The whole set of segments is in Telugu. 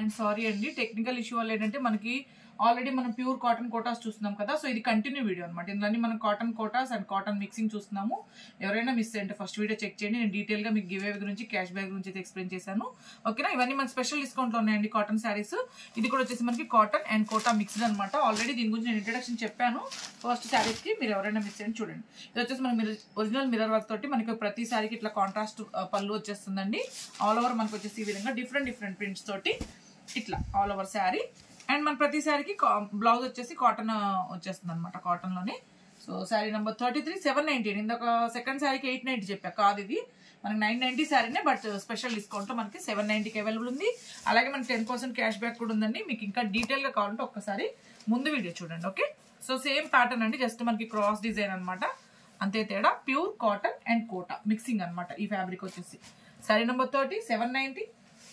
అండ్ సారీ అండి టెక్నికల్ ఇష్యూ వల్ల ఏంటంటే మనకి ఆల్రెడీ మనం ప్యూర్ కాటన్ కోటాస్ చూస్తున్నాం కదా సో ఇది కంటిన్యూ వీడియో అనమాట ఇందులో మనం cotton Kotas and cotton mixing చూస్తున్నాము ఎవరైనా మిస్ అయ్యంటే ఫస్ట్ వీడియో చెక్ చేయండి నేను డీటెయిల్ గా మీకు గివ్ గురించి క్యాష్ బ్యాక్ గురించి అయితే ఎక్స్ప్లెయిన్ చేశాను ఓకేనా ఇవన్నీ మన స్పెషల్ డిస్కౌంట్ లో ఉన్నాయండి కాటన్ శారీస్ ఇది కూడా వచ్చేసి మనకి కాటన్ అండ్ కోటా మిక్స్డ్ అనమాట ఆల్రెడీ దీని గురించి నేను ఇంట్రడక్షన్ చెప్పాను ఫస్ట్ శారీస్ కి మీరు ఎవరైనా మిస్ అయ్యండి చూడండి ఇది వచ్చేసి మనకి ఒరిజినల్ మిరర్ వర్క్ తోటి మనకి ప్రతి శారీకి ఇట్లా కాంట్రాస్ట్ పళ్ళు వచ్చేస్తుందండి ఆల్ ఓవర్ మనకి వచ్చేసి ఈ విధంగా డిఫరెంట్ డిఫరెంట్ ప్రింట్స్ తోటి ఇట్లా ఆల్ ఓవర్ శారీ అండ్ మన ప్రతి శారీకి బ్లౌజ్ వచ్చేసి కాటన్ వచ్చేస్తుంది అనమాట కాటన్ లోనే so sari number thirty three seven ninety ఇందాక సెకండ్ శారీకి ఎయిట్ నైన్టీ చెప్పా కాదు ఇది మనకి నైన్ నైన్టీ శారీనే బట్ స్పెషల్ డిస్కౌంట్ లో మనకి సెవెన్ నైన్టీకి అవైలబుల్ ఉంది అలాగే మనకి టెన్ పర్సెంట్ క్యాష్ బ్యాక్ కూడా ఉందండి మీకు ఇంకా డీటెయిల్ గా కావాలంటే ఒక్కసారి ముందు వీడియో చూడండి ఓకే సో సేమ్ ప్యాటర్న్ అండి జస్ట్ మనకి క్రాస్ డిజైన్ అనమాట అంతే తేడా pure cotton and Kota mixing అనమాట ఈ ఫ్యాబ్రిక్ వచ్చేసి sari number thirty seven ninety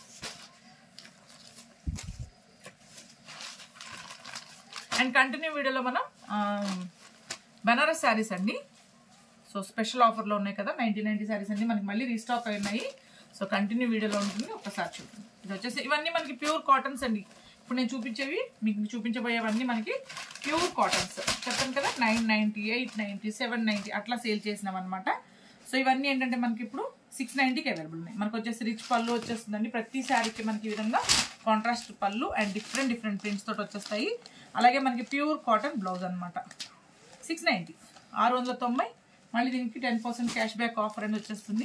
and continue వీడియోలో మనం ఆ, బనారస్ శారీస్ అండి సో స్పెషల్ ఆఫర్లో ఉన్నాయి కదా నైన్టీ నైన్టీ శారీస్ అన్ని మనకి మళ్ళీ రీస్టాక్ అయినాయి సో కంటిన్యూ వీడియోలో ఉంటుంది ఒకసారి చూడండి ఇది వచ్చేసి ఇవన్నీ మనకి ప్యూర్ కాటన్స్ అండి ఇప్పుడు నేను చూపించేవి మీకు చూపించబోయేవన్నీ మనకి ప్యూర్ కాటన్స్ చెప్పాను కదా nine ninety eight ninety seven ninety అట్లా సేల్ చేసినాం అనమాట సో ఇవన్నీ ఏంటంటే మనకి ఇప్పుడు సిక్స్ నైంటీకి అవైలబుల్ ఉన్నాయి మనకు వచ్చేసి రిచ్ పళ్ళు వచ్చేస్తుందండి ప్రతి శారీకి మనకి ఈ విధంగా కాంట్రాస్ట్ పళ్ళు అండ్ డిఫరెంట్ డిఫరెంట్ ప్రింట్స్ తోటి వచ్చేస్తాయి అలాగే మనకి ప్యూర్ కాటన్ బ్లౌజ్ అనమాట సిక్స్ నైంటీ ఆరు వందల తొంభై మళ్ళీ దీనికి ten percent cash back offer అని వచ్చేస్తుంది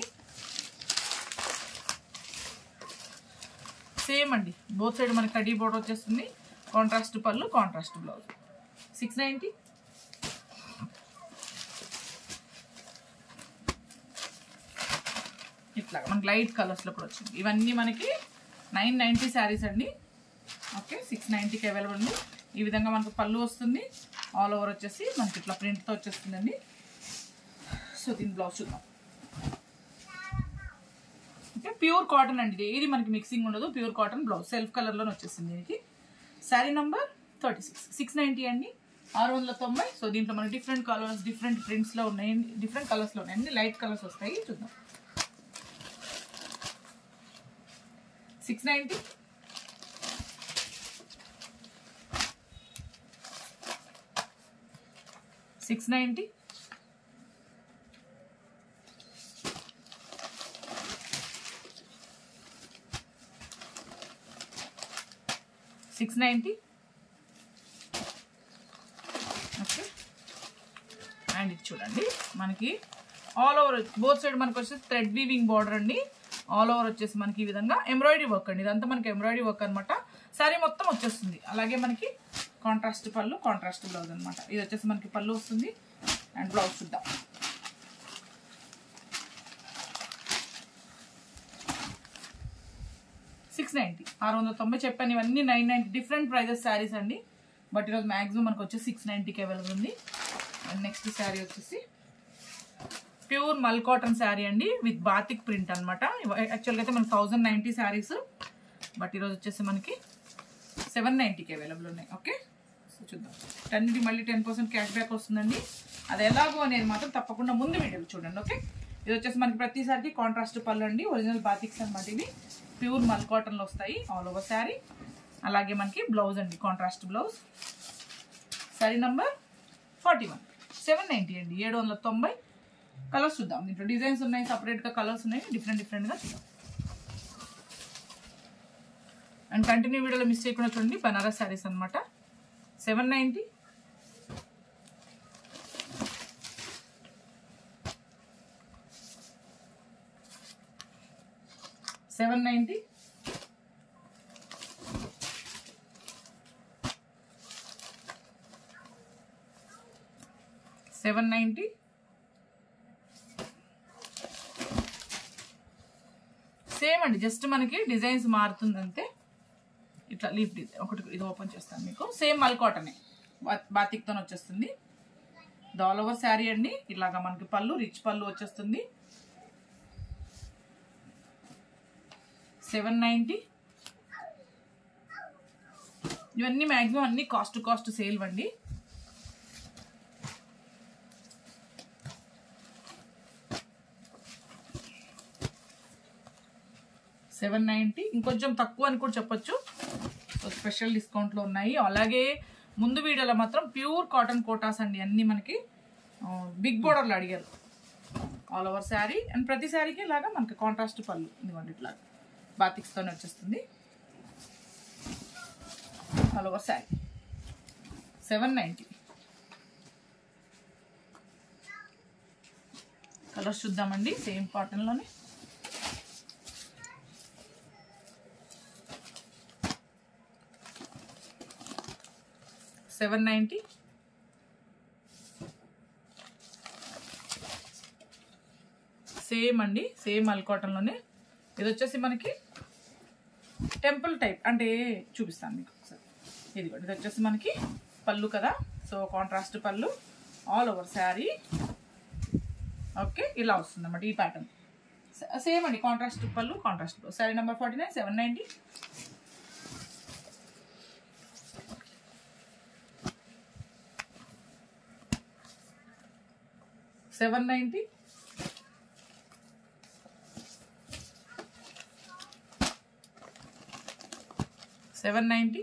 సేమ్ అండి బోత్ సైడ్ మనకి కడీ బోర్డర్ వచ్చేస్తుంది contrast pallu contrast blouse six ninety ఇట్లా మనకి లైట్ కలర్స్లో కూడా వచ్చింది ఇవన్నీ మనకి నైన్ నైంటీ శారీస్ అండి ఓకే సిక్స్ నైంటీకి అవైలబుల్ ఉంది ఈ విధంగా మనకు పళ్ళు వస్తుంది ఆల్ ఓవర్ వచ్చేసి మనకి ఇట్లా ప్రింట్తో వచ్చేస్తుందండి సో దీని బ్లౌజ్ చూద్దాం ఓకే ప్యూర్ కాటన్ అండి ఇది ఏది మనకి మిక్సింగ్ ఉండదు ప్యూర్ కాటన్ బ్లౌజ్ సెల్ఫ్ కలర్లోనే వచ్చేసింది దీనికి sari number thirty six six ninety అండి ఆరు వందల తొంభై సో దీంట్లో మనకి డిఫరెంట్ కలర్స్ డిఫరెంట్ ప్రింట్స్లో ఉన్నాయండి డిఫరెంట్ కలర్స్లో ఉన్నాయండి లైట్ కలర్స్ వస్తాయి చూద్దాం six ninety six ninety six ninety okay and ఇది చూడండి మనకి ఆల్ ఓవర్ బోత్ సైడ్ మనకి వచ్చేసి థ్రెడ్ వీవింగ్ బార్డర్ అండి ఆల్ ఓవర్ వచ్చేసి మనకి ఈ విధంగా ఎంబ్రాయిడరీ వర్క్ అండి ఇదంతా మనకి ఎంబ్రాయిడరీ వర్క్ అనమాట శారీ మొత్తం వచ్చేస్తుంది అలాగే మనకి కాంట్రాస్ట్ పళ్ళు కాంట్రాస్ట్ బ్లౌజ్ అనమాట ఇది వచ్చేసి మనకి పళ్ళు వస్తుంది అండ్ బ్లౌజ్ చూద్దాం సిక్స్ నైంటీ ఆరు వందల తొంభై చెప్పాను ఇవన్నీ nine ninety different prices saris అండి బట్ ఈరోజు మ్యాక్సిమం మనకు వచ్చి సిక్స్ నైంటీకి అవైలబుల్ ఉంది అండ్ నెక్స్ట్ శారీ వచ్చేసి ప్యూర్ మల్ కాటన్ శారీ అండి విత్ బాతిక్ ప్రింట్ అనమాట యాక్చువల్గా అయితే మనకి థౌజండ్ నైంటీ శారీస్ బట్ ఈరోజు వచ్చేసి మనకి సెవెన్ నైంటీకి అవైలబుల్ ఉన్నాయి ఓకే సో చూద్దాం టెన్కి మళ్ళీ టెన్ పర్సెంట్ క్యాష్ బ్యాక్ వస్తుందండి అది ఎలాగో అనేది మాత్రం తప్పకుండా ముందు వీడియోలో చూడండి ఓకే ఇది వచ్చేసి మనకి ప్రతిసారికి కాంట్రాస్ట్ పళ్ళు అండి ఒరిజినల్ బాతిక్స్ అనమాట ఇవి ప్యూర్ మల్ కాటన్లో వస్తాయి ఆల్ ఓవర్ శారీ అలాగే మనకి బ్లౌజ్ అండి contrast blouse sari number forty one seven ninety అండి ఏడు వందల తొంభై కలర్స్ చూద్దాం దీంట్లో డిజైన్స్ ఉన్నాయి సపరేట్గా కలర్స్ ఉన్నాయి డిఫరెంట్ డిఫరెంట్గా చూద్దాం అండ్ కంటిన్యూ వీడియోలో మిస్ చేయకుండా చూడండి బనారస్ శారీస్ అనమాట seven ninety seven ninety seven ninety same అండి జస్ట్ మనకి డిజైన్స్ మారుతుంది అంతే ఇట్లా లీఫ్ డిజైన్ ఒకటి ఇది ఓపెన్ చేస్తాను మీకు సేమ్ మల్ కాటనే బాతిక్తో వచ్చేస్తుంది ఇది ఆల్ ఓవర్ శారీ అండి ఇలాగా మనకి పళ్ళు రిచ్ పళ్ళు వచ్చేస్తుంది సెవెన్ నైంటీ ఇవన్నీ మ్యాక్సిమం అన్ని కాస్ట్ కాస్ట్ సేల్ అండి సెవెన్ నైంటీ ఇంకొంచెం తక్కువ అని కూడా చెప్పొచ్చు స్పెషల్ డిస్కౌంట్లో ఉన్నాయి అలాగే ముందు వీడియోలో మాత్రం ప్యూర్ కాటన్ కోటాస్ అండి అన్నీ మనకి బిగ్ బోర్డర్లో అడిగారు ఆల్ ఓవర్ శారీ అండ్ ప్రతి శారీకి ఇలాగా మనకి కాంట్రాస్ట్ పళ్ళు ఇదిగోండి ఇట్లా బాతిక్స్తోనే వచ్చేస్తుంది all over sari seven ninety colours చూద్దామండి సేమ్ కాటన్లోనే సెవెన్ నైంటీ సేమ్ అండి సేమ్ అల్ కాటన్లోనే ఇది వచ్చేసి మనకి టెంపుల్ టైప్ అంటే చూపిస్తాను మీకు ఒకసారి ఇది కూడా ఇది వచ్చేసి మనకి పళ్ళు కదా so contrast pallu all over sari okay ఇలా వస్తుంది అన్నమాట ఈ ప్యాటర్న్ సేమ్ అండి contrast pallu contrast sari number forty nine seven ninety seven ninety seven ninety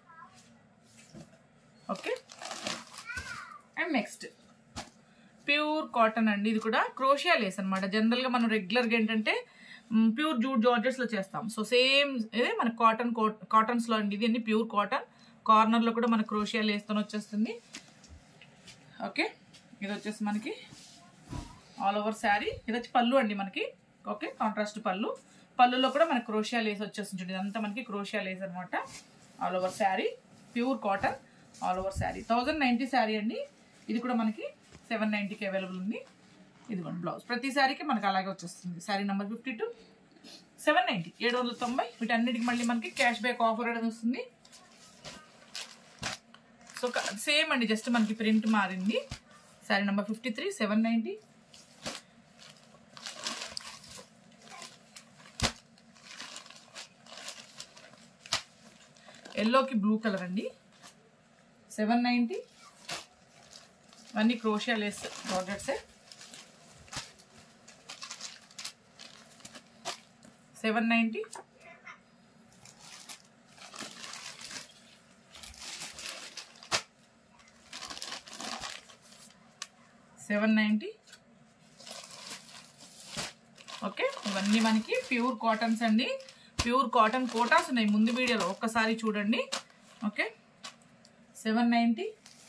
okay and next pure cotton అండి ఇది కూడా క్రోషియా లేస్ అనమాట జనరల్గా మనం రెగ్యులర్గా ఏంటంటే ప్యూర్ జూట్ జార్జెస్లో చేస్తాం సో సేమ్ ఇదే మన కాటన్ కాటన్స్లో అండి ఇది అన్ని ప్యూర్ కాటన్ కార్నర్లో కూడా మన క్రోషియా లేస్తో వచ్చేస్తుంది ఓకే ఇది వచ్చేసి మనకి ఆల్ ఓవర్ శారీ ఇది వచ్చి పళ్ళు అండి మనకి ఓకే కాంట్రాస్ట్ పళ్ళు పళ్ళులో కూడా మనకి క్రోషియా లేస్ వచ్చేస్తుంది చూడండి ఇదంతా మనకి క్రోషియా లేస్ అనమాట all over sari pure cotton all over sari thousand ninety sari అండి ఇది కూడా మనకి సెవెన్ నైంటీకి అవైలబుల్ ఉంది ఇదిగోండి బ్లౌజ్ ప్రతి శారీకి మనకి అలాగే వచ్చేస్తుంది sari number fifty two seven ninety ఏడు వందల తొంభై వీటన్నిటికి మళ్ళీ మనకి క్యాష్ బ్యాక్ ఆఫర్ అనేది వస్తుంది సో సేమ్ అండి జస్ట్ మనకి ప్రింట్ మారింది sari number fifty three seven ninety ఎల్లోకి బ్లూ కలర్ అండి సెవెన్ నైంటీ ఇవన్నీ క్రోషియా లేస్ జార్జెట్సే seven ninety seven ninety okay ఇవన్నీ మనకి ప్యూర్ కాటన్స్ అండి ప్యూర్ కాటన్ కోటాస్ ఉన్నాయి ముందు వీడియోలో ఒక్కసారి చూడండి okay seven ninety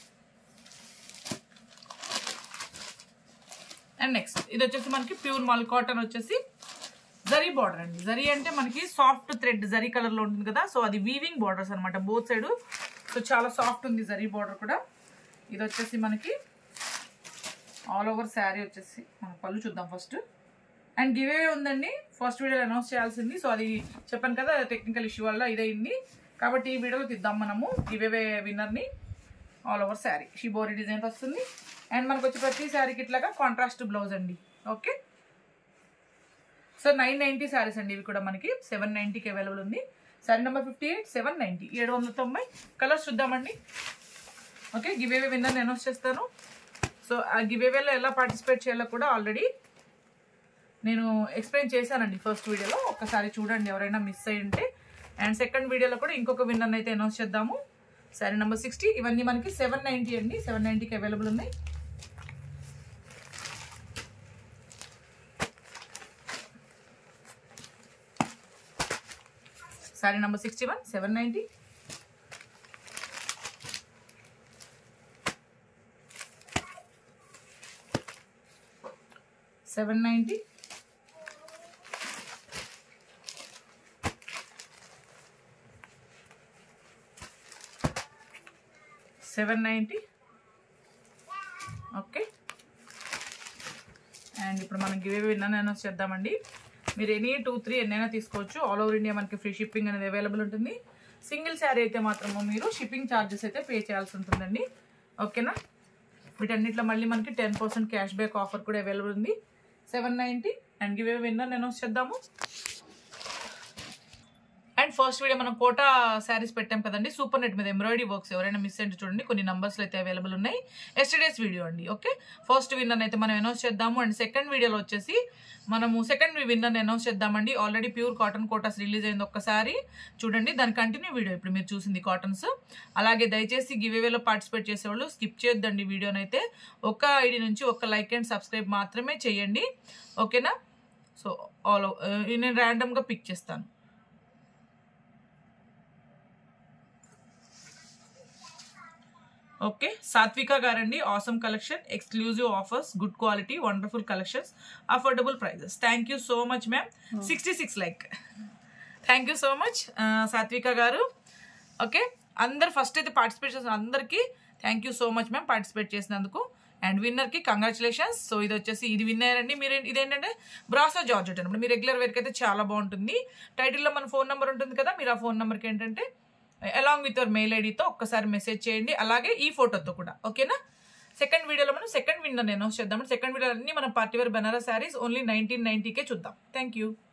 and next ఇది వచ్చేసి మనకి ప్యూర్ మల్ కాటన్ వచ్చేసి జరీ బార్డర్ అండి జరీ అంటే మనకి సాఫ్ట్ థ్రెడ్ జరీ కలర్లో ఉంటుంది కదా సో అది వీవింగ్ బార్డర్స్ అనమాట బోత్ సైడ్ సో చాలా సాఫ్ట్ ఉంది జరీ బార్డర్ కూడా ఇది వచ్చేసి మనకి ఆల్ ఓవర్ శారీ వచ్చేసి మనం పళ్ళు చూద్దాం ఫస్ట్ అండ్ గివే ఉందండి ఫస్ట్ వీడియోలో అనౌన్స్ చేయాల్సింది సో అది చెప్పాను కదా టెక్నికల్ ఇష్యూ వల్ల ఇదైంది కాబట్టి ఈ వీడియోలో తీద్దాం మనము గివే విన్నర్ని all over sari shibori design వస్తుంది అండ్ మనకు వచ్చి ప్రతి శారీకి ఇట్లాగా కాంట్రాస్ట్ బ్లౌజ్ అండి okay so nine ninety saris అండి ఇవి కూడా మనకి సెవెన్ నైంటీకి అవైలబుల్ ఉంది sari number fifty eight seven ninety ఏడు వందల తొంభై కలర్స్ చూద్దామండి ఓకే గివేవే విన్నర్ని అనౌన్స్ చేస్తాను సో ఆ గివేవేలో ఎలా పార్టిసిపేట్ చేయాలో కూడా ఆల్రెడీ నేను ఎక్స్ప్లెయిన్ చేశానండి ఫస్ట్ వీడియోలో ఒక్కసారి చూడండి ఎవరైనా మిస్ అయ్యి ఉంటే అండ్ సెకండ్ వీడియోలో కూడా ఇంకొక విన్నర్ అయితే అనౌన్స్ చేద్దాము శారీ నెంబర్ సిక్స్టీ ఇవన్నీ మనకి సెవెన్ నైంటీ అండి సెవెన్ నైంటీకి అవైలబుల్ ఉన్నాయి sari number sixty one seven ninety seven ninety seven ninety okay and ఇప్పుడు మనం గివ్ అవే విన్నానైనా చేద్దామండి మీరు ఎనీ టూ త్రీ ఎన్నైనా తీసుకోవచ్చు ఆల్ ఓవర్ ఇండియా మనకి ఫ్రీ షిప్పింగ్ అనేది అవైలబుల్ ఉంటుంది సింగిల్ శారీ అయితే మాత్రము మీరు షిప్పింగ్ ఛార్జెస్ అయితే పే చేయాల్సి ఉంటుందండి ఓకేనా వీటన్నిటిలో మళ్ళీ మనకి ten percent cash back offer కూడా అవైలబుల్ ఉంది seven ninety and giveaway winner నేను చేద్దాము అండ్ ఫస్ట్ వీడియో మనం కోటా శారీస్ పెట్టాం కదండి సూపర్ నెట్ మీద ఎంబ్రాయిడరీ వర్క్స్ ఎవరైనా మిస్ అంటే చూడండి కొన్ని నంబర్స్లో అయితే అవైలబుల్ ఉన్నాయి ఎస్టర్డేస్ వీడియో అండి ఓకే ఫస్ట్ విన్నర్ అయితే మనం అనౌన్స్ చేద్దాము అండ్ సెకండ్ వీడియోలో వచ్చేసి మనము సెకండ్ విన్నర్ అనౌన్స్ చేద్దామండి already pure cotton Kotas release అయింది ఒక్కసారి చూడండి దాని కంటిన్యూ వీడియో ఇప్పుడు మీరు చూసింది కాటన్స్ అలాగే దయచేసి గివ్ అవేలో పార్టిసిపేట్ చేసేవాళ్ళు స్కిప్ చేయొద్దండి వీడియోనైతే ఒక ఐడి నుంచి ఒక లైక్ అండ్ సబ్స్క్రైబ్ మాత్రమే చేయండి ఓకేనా సో ఆల్ నేను ర్యాండమ్గా పిక్ చేస్తాను ఓకే సాత్విక గారండి awesome collection exclusive offers good quality wonderful collections affordable prices thank you so much ma'am sixty six like thank you so much Satvika గారు ఓకే అందరు ఫస్ట్ అయితే పార్టిసిపేట్ చేసిన అందరికీ thank you so much ma'am participate చేసినందుకు అండ్ విన్నర్కి కంగ్రాచులేషన్స్ సో ఇది వచ్చేసి ఇది విన్నర్ అండి మీరు ఇదేంటంటే బ్రాసో జార్జెట్ అనమాట మీ రెగ్యులర్ వేర్కి అయితే చాలా బాగుంటుంది టైటిల్లో మన ఫోన్ నెంబర్ ఉంటుంది కదా మీరు ఆ ఫోన్ నెంబర్కి ఏంటంటే అలాంగ్ విత్ యువర్ మెయిల్ ఐడితో ఒక్కసారి మెసేజ్ చేయండి అలాగే ఈ ఫోటోతో కూడా ఓకేనా సెకండ్ వీడియోలో మనం సెకండ్ విన్నర్ అనౌన్స్ చేద్దాం సెకండ్ వీడియో అన్ని మన party wear Banaras saris only nineteen నైన్టీకే చూద్దాం థ్యాంక్ యూ